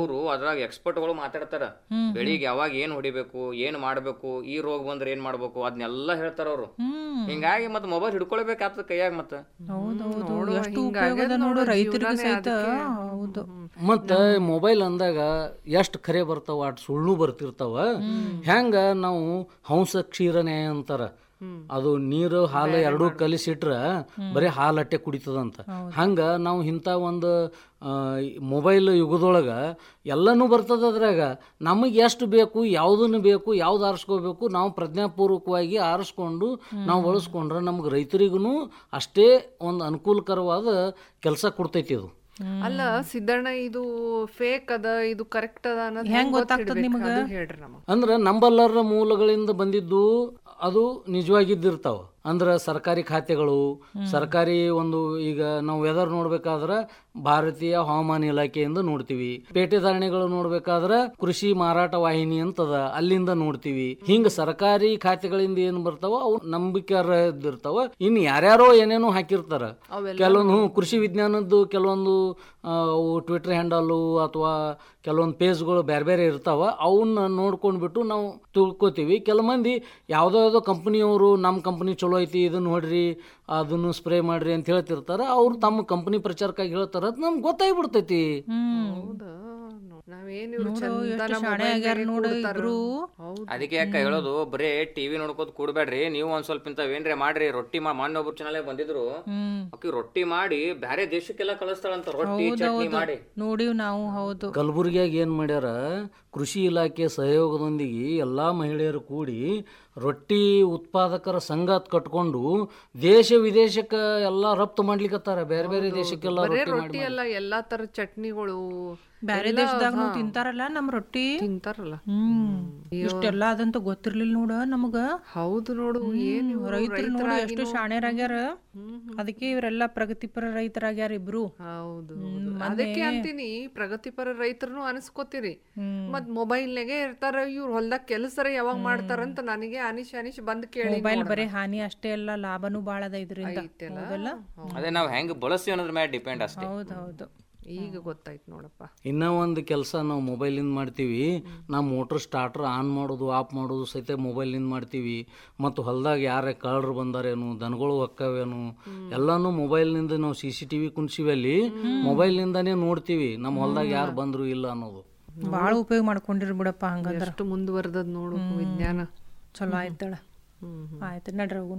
ಅವರು ಅದ್ರಾಗ ಎಕ್ಸ್ಪರ್ಟ್ಗಳು ಮಾತಾಡ್ತಾರ ಹ್ಮ್, ಬೆಳಿಗ್ಗೆ ಯಾವಾಗ ಏನ್ ಹೊಡಿಬೇಕು ಏನ್ ಮಾಡ್ಬೇಕು ಈ ರೋಗ ಬಂದ್ರೆ ಏನ್ ಮಾಡ್ಬೇಕು ಅದನ್ನೆಲ್ಲ ಹೇಳ್ತಾರ ಅವರು ಹ್ಮ್ ಹಿಂಗಾಗಿ ಮತ್ತೆ ಮೊಬೈಲ್ ಹಿಡ್ಕೊಳ್ಬೇಕಾಗ್ತದ ಕೈಯಾಗ ಮತ್ತೆ ಹೌದೌದು ಎಷ್ಟು ಉಪಯೋಗದ ನೋಡು ರೈತರಿಗೆ ಸಹಿತ ಹೌದು ಮತ್ತು ಮೊಬೈಲ್ ಅಂದಾಗ ಎಷ್ಟು ಖರೆ ಬರ್ತಾವ ಅಟ್ ಸುಳ್ಳು ಬರ್ತಿರ್ತಾವ ಹೆಂಗ ನಾವು ಹಂಸ ಕ್ಷೀರ ನ್ಯಾಯ ಅಂತಾರ ಅದು ನೀರು ಹಾಲು ಎರಡೂ ಕಲಿಸಿಟ್ರ ಬರೀ ಹಾಲು ಅಟ್ಟೆ ಕುಡಿತದಂತ ಹಂಗ ನಾವು ಇಂಥ ಒಂದು ಮೊಬೈಲ್ ಯುಗದೊಳಗ ಎಲ್ಲನೂ ಬರ್ತದ ಅದ್ರಾಗ ನಮಗೆ ಎಷ್ಟು ಬೇಕು ಯಾವುದನ್ನು ಬೇಕು ಯಾವ್ದು ಆರಿಸ್ಕೋಬೇಕು ನಾವು ಪ್ರಜ್ಞಾಪೂರ್ವಕವಾಗಿ ಆರಿಸ್ಕೊಂಡು ನಾವು ಬಳಸ್ಕೊಂಡ್ರೆ ನಮ್ಗೆ ರೈತರಿಗೂ ಅಷ್ಟೇ ಒಂದು ಅನುಕೂಲಕರವಾದ ಕೆಲಸ ಕೊಡ್ತೈತಿ ಅದು ಅಲ್ಲ ಸಿದ್ದಣ್ಣ ಇದು ಫೇಕ್ ಅದ ಇದು ಕರೆಕ್ಟ್ ಅದ ಅನ್ನೋದು ಹೆಂಗ್ ಹೆಂಗ್ ಗೊತ್ತಾಗ್ತದ ಗೊತ್ತಿಡ್ಬೇಕು? ನಿಮಗ? ಅದು ಹೇಳ್ರಿ ನಮಗ ಅಂದ್ರೆ ನಂಬಲ್ಲರ ಮೂಲಗಳಿಂದ ಬಂದಿದ್ದು ಅದು ನಿಜವಾಗಿದ್ದಿರ್ತಾವ ಅಂದ್ರೆ ಸರ್ಕಾರಿ ಖಾತೆಗಳು ಸರ್ಕಾರಿ ಒಂದು ಈಗ ನಾವು ವೆದರ್ ನೋಡ್ಬೇಕಾದ್ರೆ ಭಾರತೀಯ ಹವಾಮಾನ ಇಲಾಖೆಯಿಂದ ನೋಡ್ತೀವಿ ಪೇಟೆ ಧಾರಣೆಗಳು ನೋಡ್ಬೇಕಾದ್ರೆ ಕೃಷಿ ಮಾರಾಟ ವಾಹಿನಿ ಅಂತದ ಅಲ್ಲಿಂದ ನೋಡ್ತೀವಿ ಹಿಂಗ ಸರ್ಕಾರಿ ಖಾತೆಗಳಿಂದ ಏನ್ ಬರ್ತಾವ ಅವು ನಂಬಿಕೆಯಾರದಿರ್ತಾವ ಇನ್ನು ಯಾರ್ಯಾರೋ ಏನೇನೋ ಹಾಕಿರ್ತಾರ ಕೆಲವೊಂದು ಕೃಷಿ ವಿಜ್ಞಾನದ್ದು ಕೆಲವೊಂದು ಆ, ಅವು ಟ್ವಿಟರ್ ಹ್ಯಾಂಡಲ್ಲು ಅಥವಾ ಕೆಲವೊಂದು ಪೇಜ್ಗಳು ಬೇರೆ ಬೇರೆ ಇರ್ತಾವ ಅವನ್ನ ನೋಡ್ಕೊಂಡ್ಬಿಟ್ಟು ನಾವು ತಿಳ್ಕೊತೀವಿ ಕೆಲವು ಮಂದಿ ಯಾವುದೋ ಯಾವುದೋ ಕಂಪ್ನಿಯವರು ನಮ್ಮ ಕಂಪ್ನಿ ಚಲೋ ಐತಿ ಇದನ್ನ ನೋಡ್ರಿ ಅದನ್ನು ಸ್ಪ್ರೇ ಮಾಡ್ರಿ ಅಂತ ಹೇಳ್ತಿರ್ತಾರ ಅವ್ರು ತಮ್ಮ ಕಂಪ್ನಿ ಪ್ರಚಾರಕ್ಕಾಗಿ ಹೇಳ್ತಾರ ಅದ್ ನಮ್ಗೆ ಗೊತ್ತಾಗ್ಬಿಡ್ತೈತಿ ಹೌದಾ ನಾವೇನ್ ಇವ್ರು ನೋಡು, ಚಂದನ ಎಷ್ಟು ಶಾಣೆ mobile ಆಗ್ಯಾರ ನ್ಯಾಗೆ ನೋಡು ಕೂಡ್ತಾರ. ಇಬ್ರು. ಹೌದು ಅದಕ್ಕೆ ಯಾಕ ಹೇಳೋದು ಬರೇ ಟಿವಿ ನೋಡ್ಕೋತ ಕೂಡ್ಬೇಡ್ರಿ ನೀವು ಒಂದ್ ಸ್ವಲ್ಪ ಇಂಥವೇನ್ರಿ ಮಾಡ್ರಿ ರೊಟ್ಟಿ ಮಾ ಮೊನ್ನೆ ಒಬ್ರು ಚಾನಲ್ ಬಂದಿದ್ರು ಹ್ಮ್ ಆಕಿ ರೊಟ್ಟಿ ಮಾಡಿ ಬ್ಯಾರೆ ದೇಶಕ್ಕೆಲ್ಲ ಕಳಿಸ್ತಾಳಂತ ರೊಟ್ಟಿ ಚಟ್ನಿ ಮಾಡಿ ನೋಡಿವ್ ನಾವು ಹೌದು ಕಲಬುರಗಿಯಾಗ ಏನು ಮಾಡ್ಯಾರ ಕೃಷಿ ಇಲಾಖೆ ಸಹಯೋಗದೊಂದಿಗೆ ಎಲ್ಲ ಮಹಿಳೆಯರು ಕೂಡಿ ರೊಟ್ಟಿ ಉತ್ಪಾದಕರ ಸಂಘ ಕಟ್ಕೊಂಡು ದೇಶ ವಿದೇಶಕ್ಕೆ ಎಲ್ಲ ರಫ್ತು ಮಾಡ್ಲಿಕತ್ತಾರ ಬೇರೆ ಬೇರೆ ದೇಶಕ್ಕೆಲ್ಲ ಬರೇ ರೊಟ್ಟಿ ರೊಟ್ಟಿ ಮಾಡಿ ಅಲ್ಲ ಎಲ್ಲಾ ತರ ಚಟ್ನಿಗಳು ಬ್ಯಾರೆ ಎಲ್ಲ, ದೇಶದಾಗ ಹಾ, ತಿಂತಾರಲ್ಲ ನಮ್ ರೊಟ್ಟಿ ತಿಂತಾರಲ್ಲ ಹ್ಮ್ ಇಷ್ಟೆಲ್ಲ ಅದಂತೂ ಗೊತ್ತಿರ್ಲಿಲ್ಲ ನೋಡ ನಮಗ ಹೌದು ನೋಡು ಏನ್ ಇವ್ರು ರೈತರು ನೋಡಿ ಎಷ್ಟು ರೈತರಾಗಿನೂ- ಶಾಣ್ಯರಾಗ್ಯಾರ ಅದಕ್ಕೆ ಇವರೆಲ್ಲ ಪ್ರಗತಿಪರ ರೈತರಾಗ್ಯಾರ ಇಬ್ರು ಹೌದು ಹ್ಮ್, ಹೌದು. ಮೊನ್ನೆ- ಅದಕ್ಕೆ ಅಂತೀನಿ ಪ್ರಗತಿಪರ ರೈತರನು ಅನಿಸ್ಕೋತೀರಿ ಹ್ಮ್. ಮತ್ ಮೊಬೈಲ್ನಾಗೆ ಇರ್ತಾರ ಇವ್ರು ಹೊಲ್ದಾಗ ಕೆಲಸರ ಯಾವಾಗ ಮಾಡ್ತಾರಂತ ನನಗೆ ಅನಿಶ್ ಅನಿಶ್ ಬಂದ್ ಕೇಳಿ ಮೊಬೈಲ್ ಬರೀ ಹಾನಿ ಅಷ್ಟೇ ಅಲ್ಲ ಲಾಭನೂ ಬಾಳ ಅದ ಇದರಿಂದ ಐತೆಲ್ಲ? ಹೌದಲ್ಲ ಅದೇ ನಾವ್ ಹೆಂಗ್ ಬಳಸ್ತೀವಿ ಅನ್ನೋದ್ರ ಮೇಲೆ ಡಿಪೆಂಡ್ ಅಷ್ಟೇ ಹೌದ್ ಹೌದು ಈಗ ಗೊತ್ತಾಯ್ತು ನೋಡಪ್ಪ ಇನ್ನೂ ಒಂದು ಕೆಲಸ ನಾವು ಮೊಬೈಲಿಂದ ಮಾಡ್ತೀವಿ ನಾವು ಮೋಟ್ರ್ ಸ್ಟಾರ್ಟರ್ ಆನ್ ಮಾಡೋದು ಆಫ್ ಮಾಡೋದು ಸಹಿತ ಮೊಬೈಲಿಂದ ಮಾಡ್ತೀವಿ ಮತ್ತು ಹೊಲದಾಗ ಯಾರೇ ಕಳ್ಳರು ಬಂದಾರೇನು ದನಗಳು ಹೊಕ್ಕವೇನು ಎಲ್ಲಾನು ಮೊಬೈಲ್ನಿಂದ ನಾವು ಸಿ ಸಿ ಟಿ ವಿ ಕುಣಿಸಿವಿ ಅಲ್ಲಿ ಮೊಬೈಲ್ನಿಂದಾನೇ ನೋಡ್ತೀವಿ ನಮ್ಮ ಹೊಲದಾಗ ಯಾರು ಬಂದ್ರು ಇಲ್ಲ ಅನ್ನೋದು ಬಾಳ ಉಪಯೋಗ ಮಾಡ್ಕೊಂಡಿರ್ ಬಿಡಪ್ಪ ಹಂಗಂದ್ರ ಎಷ್ಟು ಮುಂದುವರೆದದ್ ನೋಡು ವಿಜ್ಞಾನ ಚಲೋ ಆಯ್ತಳ ಆಯ್ತು ನಡ್ರಿ ಹೋಗುನ್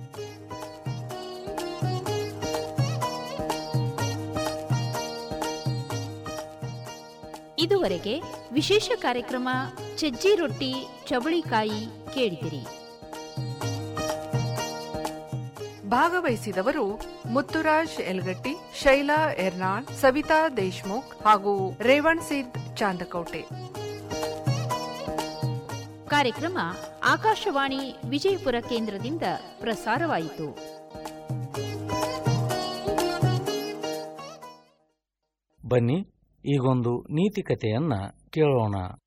ಇದುವರೆಗೆ ವಿಶೇಷ ಕಾರ್ಯಕ್ರಮ ಸಜ್ಜಿ ರೊಟ್ಟಿ ಚವಳಿಕಾಯಿ ಕೇಳಿದಿರಿ ಭಾಗವಹಿಸಿದವರು ಮುತ್ತುರಾಜ್ ಯಲಗಟ್ಟಿ ಶೈಲಾ ಎರ್ನಾಳ್ ಸವಿತಾ ದೇಶ್ಮುಖ್ ಹಾಗೂ ರೇವಣ್ ಸಿದ್ ಚಾಂದಕೋಟೆ ಕಾರ್ಯಕ್ರಮ ಆಕಾಶವಾಣಿ ವಿಜಯಪುರ ಕೇಂದ್ರದಿಂದ ಪ್ರಸಾರವಾಯಿತು ಬನ್ನಿ ಈಗೊಂದು ನೀತಿ ಕಥೆಯನ್ನ ಕೇಳೋಣ